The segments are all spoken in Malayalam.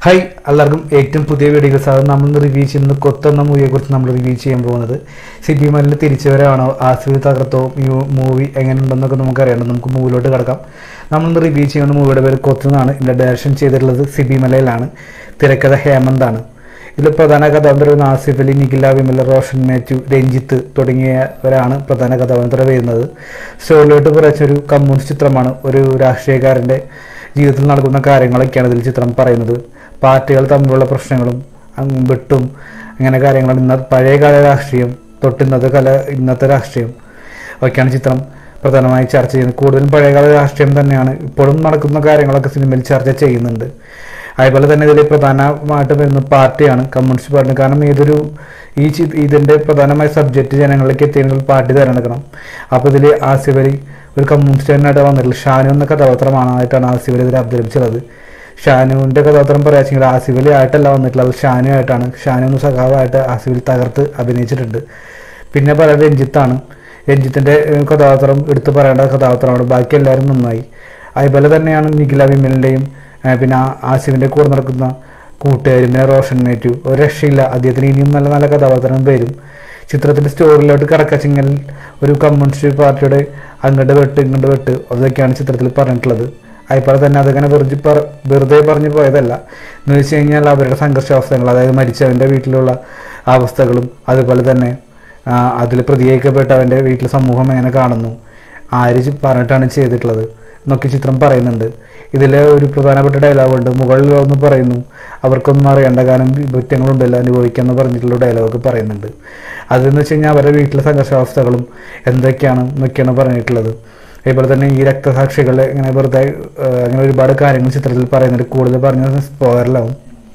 ഹായ് എല്ലാവർക്കും ഏറ്റവും പുതിയ വീഡിയോകൾ സാധനം നമ്മൾ റിവ്യൂ ചെയ്യുന്നത് കൊത്തെന്ന മൂവിയെ കുറിച്ച് നമ്മൾ റിവ്യൂ ചെയ്യാൻ പോകുന്നത് സിബി മല്ലിൽ തിരിച്ചുവരാണോ ആസിഫ് തകർത്തോ മൂവി എങ്ങനെ ഉണ്ടെന്നൊക്കെ നമുക്ക് അറിയണം നമുക്ക് മൂവിലോട്ട് കിടക്കാം നമ്മൾ റിവ്യൂ ചെയ്യുന്ന മൂവിയുടെ പേര് കൊത്ത് എന്നാണ് ഇതിൻ്റെ ഡയറക്ഷൻ ചെയ്തിട്ടുള്ളത് സിബി മലയിലാണ് തിരക്കഥ ഹേമന്താണ് ഇതിൽ പ്രധാന കഥാപാത്രം ആസിഫ് അലി നിഖില വിമല റോഷൻ മാത്യു രഞ്ജിത്ത് തുടങ്ങിയവരാണ് പ്രധാന കഥാപാത്രം വരുന്നത് സ്റ്റോറിലോട്ട് കുറച്ചൊരു കമ്മ്യൂണിസ്റ്റ് ചിത്രമാണ് ഒരു രാഷ്ട്രീയക്കാരൻ്റെ ജീവിതത്തിൽ നടക്കുന്ന കാര്യങ്ങളൊക്കെയാണ് ഇതിൽ ചിത്രം പറയുന്നത് പാർട്ടികൾ തമ്മിലുള്ള പ്രശ്നങ്ങളും അങ്ങ് വെട്ടും അങ്ങനെ കാര്യങ്ങളും ഇന്ന പഴയകാല രാഷ്ട്രീയം തൊട്ട് ഇന്നത്തെ കല ഇന്നത്തെ രാഷ്ട്രീയം ഒക്കെയാണ് ചിത്രം പ്രധാനമായി ചർച്ച ചെയ്യുന്നത് കൂടുതലും പഴയകാല രാഷ്ട്രീയം തന്നെയാണ് ഇപ്പോഴും നടക്കുന്ന കാര്യങ്ങളൊക്കെ സിനിമയിൽ ചർച്ച ചെയ്യുന്നുണ്ട് അതുപോലെ തന്നെ ഇതിൽ പ്രധാനമായിട്ട് വരുന്ന പാർട്ടിയാണ് കമ്മ്യൂണിസ്റ്റ് പാർട്ടി കാരണം ഏതൊരു ഈ ചി ഇതിൻ്റെ പ്രധാനമായ സബ്ജക്റ്റ് ജനങ്ങളിലേക്ക് എത്തിയെങ്കിൽ പാർട്ടി തിരഞ്ഞെടുക്കണം അപ്പോൾ ഇതിൽ ആസിഫ് അലി ഒരു കമ്മ്യൂണിസ്റ്റുകാരനായിട്ട് വന്നിട്ടുള്ളത് ഷാനു എന്ന കഥാപാത്രമാണായിട്ടാണ് ആസിഫ് അലി ഇതിൽ അവതരിപ്പിച്ചത് ഷാനുവിൻ്റെ കഥാപാത്രം പറയാച്ചെങ്കിൽ ആസിഫ് അലി ആയിട്ടല്ല വന്നിട്ടുള്ളത് ഷാനു ആയിട്ടാണ് ഷാനു എന്ന സഖാവായിട്ട് ആസിഫ് അലി തകർത്ത് അഭിനയിച്ചിട്ടുണ്ട് പിന്നെ പറയുന്നത് രഞ്ജിത്താണ് രഞ്ജിത്തിൻ്റെ ഏഹ്, കഥാപാത്രം എടുത്തു പറയേണ്ട കഥാപാത്രമാണ് ബാക്കി എല്ലാവരും നന്നായി അതുപോലെ തന്നെയാണ് നിഖില വിമലിൻ്റെയും പിന്നെ ആ- ആസിഫിൻ്റെ കൂടെ നടക്കുന്ന കൂട്ടുകാരും പിന്നെ റോഷൻ മേറ്റു ഒരു രക്ഷയില്ല അദ്ദേഹത്തിന് ഇനിയും നല്ല നല്ല കഥാപാത്രം വരും ചിത്രത്തിൻ്റെ സ്റ്റോറിയിലോട്ട് കിടക്കച്ചെങ്കിൽ ഒരു കമ്മ്യൂണിസ്റ്റ് പാർട്ടിയുടെ അങ്ങോട്ട് വെട്ട് ഇങ്ങോട്ട് വെട്ട് അതൊക്കെയാണ് ചിത്രത്തിൽ പറഞ്ഞിട്ടുള്ളത് അതുപോലെ തന്നെ അതങ്ങനെ വെറുതെ പറ വെറുതെ പറഞ്ഞു പോയതല്ല എന്ന് വെച്ച് കഴിഞ്ഞാൽ അവരുടെ സംഘർഷാവസ്ഥകൾ അതായത് മരിച്ചവൻ്റെ വീട്ടിലുള്ള അവസ്ഥകളും അതുപോലെ തന്നെ അതിൽ പ്രതികരിക്കപ്പെട്ട അവൻ്റെ വീട്ടിലെ സമൂഹം എങ്ങനെ കാണുന്നു ആര് ചി- പറഞ്ഞിട്ടാണ് ചെയ്തിട്ടുള്ളത് എന്നൊക്കെ ചിത്രം പറയുന്നുണ്ട് ഇതിൽ ഒരു പ്രധാനപ്പെട്ട ഡയലോഗുണ്ട് മുകളിൽ ഒന്ന് പറയുന്നു അവർക്കൊന്നും അറിയേണ്ട കാരണം കുറ്റങ്ങളുണ്ടല്ലോ അനുഭവിക്കാന്ന് പറഞ്ഞിട്ടുള്ള ഡയലോഗൊക്കെ പറയുന്നുണ്ട് അതെന്ന് വെച്ച് കഴിഞ്ഞാൽ അവരുടെ വീട്ടിലെ സംഘർഷാവസ്ഥകളും എന്തൊക്കെയാണ് എന്നൊക്കെയാണ് പറഞ്ഞിട്ടുള്ളത് അതുപോലെ തന്നെ ഈ രക്തസാക്ഷികളെ ഇങ്ങനെ വെറുതെ ഏഹ്, അങ്ങനെ ഒരുപാട് കാര്യങ്ങൾ ചിത്രത്തിൽ പറയുന്നുണ്ട് കൂടുതൽ പറഞ്ഞ സ്പോയറിലാവും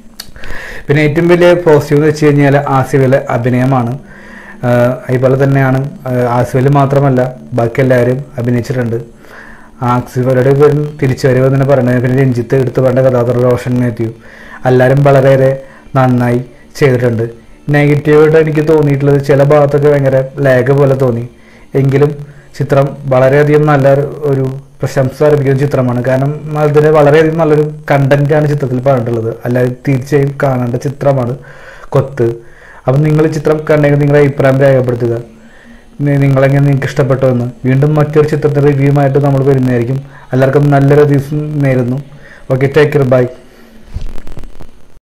പിന്നെ ഏറ്റവും വലിയ പോസിറ്റീവ് എന്ന് വെച്ച് കഴിഞ്ഞാൽ ആസിഫിലെ അഭിനയമാണ് ആഹ് അതുപോലെ തന്നെയാണ് ആഹ് ആസിഫിൽ മാത്രമല്ല ബാക്കി എല്ലാവരും അഭിനയിച്ചിട്ടുണ്ട് ആസിഫരുടെ പേരും തിരിച്ചു വരവ് തന്നെ പറയുന്നത് പിന്നെ രഞ്ജിത്ത് എടുത്തു വേണ്ട കഥാപാത്രം റോഷൻ മാത്യു എല്ലാവരും വളരെയേറെ നന്നായി ചെയ്തിട്ടുണ്ട് നെഗറ്റീവായിട്ട് എനിക്ക് തോന്നിയിട്ടുള്ളത് ചില ഭാഗത്തൊക്കെ ഭയങ്കര ലാഗ് പോലെ തോന്നി എങ്കിലും ചിത്രം വളരെയധികം നല്ല ഒരു പ്രശംസ ലഭിക്കുന്ന ചിത്രമാണ് കാരണം അതിന് വളരെയധികം നല്ലൊരു കണ്ടന്റാണ് ചിത്രത്തിൽ പറഞ്ഞിട്ടുള്ളത് അല്ലാതെ തീർച്ചയായും കാണേണ്ട ചിത്രമാണ് കൊത്ത് അപ്പം നിങ്ങൾ ഈ ചിത്രം കണ്ടെങ്കിൽ നിങ്ങളുടെ അഭിപ്രായം രേഖപ്പെടുത്തുക നി- നിങ്ങളെങ്ങനെ നിങ്ങൾക്ക് ഇഷ്ടപ്പെട്ടോ എന്ന് വീണ്ടും മറ്റൊരു ചിത്രത്തിൻ്റെ റിവ്യൂമായിട്ട് നമ്മൾ വരുന്നതായിരിക്കും എല്ലാവർക്കും നല്ലൊരു ദിവസം നേരുന്നു ഓക്കെ ടേക്ക് കെയർ ബൈ